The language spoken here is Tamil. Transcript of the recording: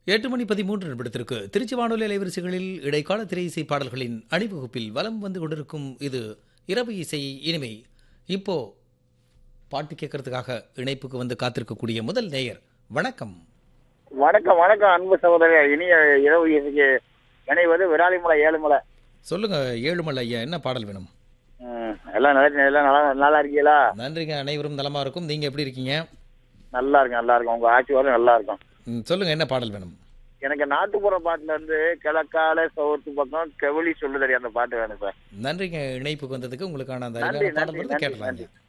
எட்டு மணி பதிமூன்று நிமிடத்திற்கு திருச்சி வானொலி அலைவரிசைகளில் இடைக்கால திரை இசை பாடல்களின் அணிவகுப்பில் வலம் வந்து கொண்டிருக்கும் இது இரவு இசை இனிமை இப்போ பாட்டு கேட்கறதுக்காக இணைப்புக்கு வந்து காத்திருக்கக்கூடிய முதல் நேயர் வணக்கம் வணக்கம் வணக்கம் அன்பு சகோதரர் இனிய இரவு இசைக்கு இணைவது விராலிமலை ஏழுமலை சொல்லுங்க ஏழுமலை ஐயா என்ன பாடல் வேணும் ம், எல்லாம் நல்லா எல்லாம் நல்லா நல்லா இருக்கீங்களா நன்றிங்க அனைவரும் நலமா இருக்கும் நீங்க எப்படி இருக்கீங்க நல்லா இருக்கும் நல்லா இருக்கும் உங்க ஆட்சி வரும் நல்லா இருக்கும் ம், சொல்லுங்க என்ன பாடல் வேணும் எனக்கு நாட்டுப்புற பாட்டுல இருந்து கிழக்கால சவுத்து பக்கம் கெவலி சொல்லுதடி அந்த பாட்டு வேணும் சார் நன்றிங்க இணைப்புக்கு வந்ததுக்கு உங்களுக்கான அந்த நன்றி அருமையான பாடல் நன்றி வருது நன்றி கேட்டலாம் நன்றி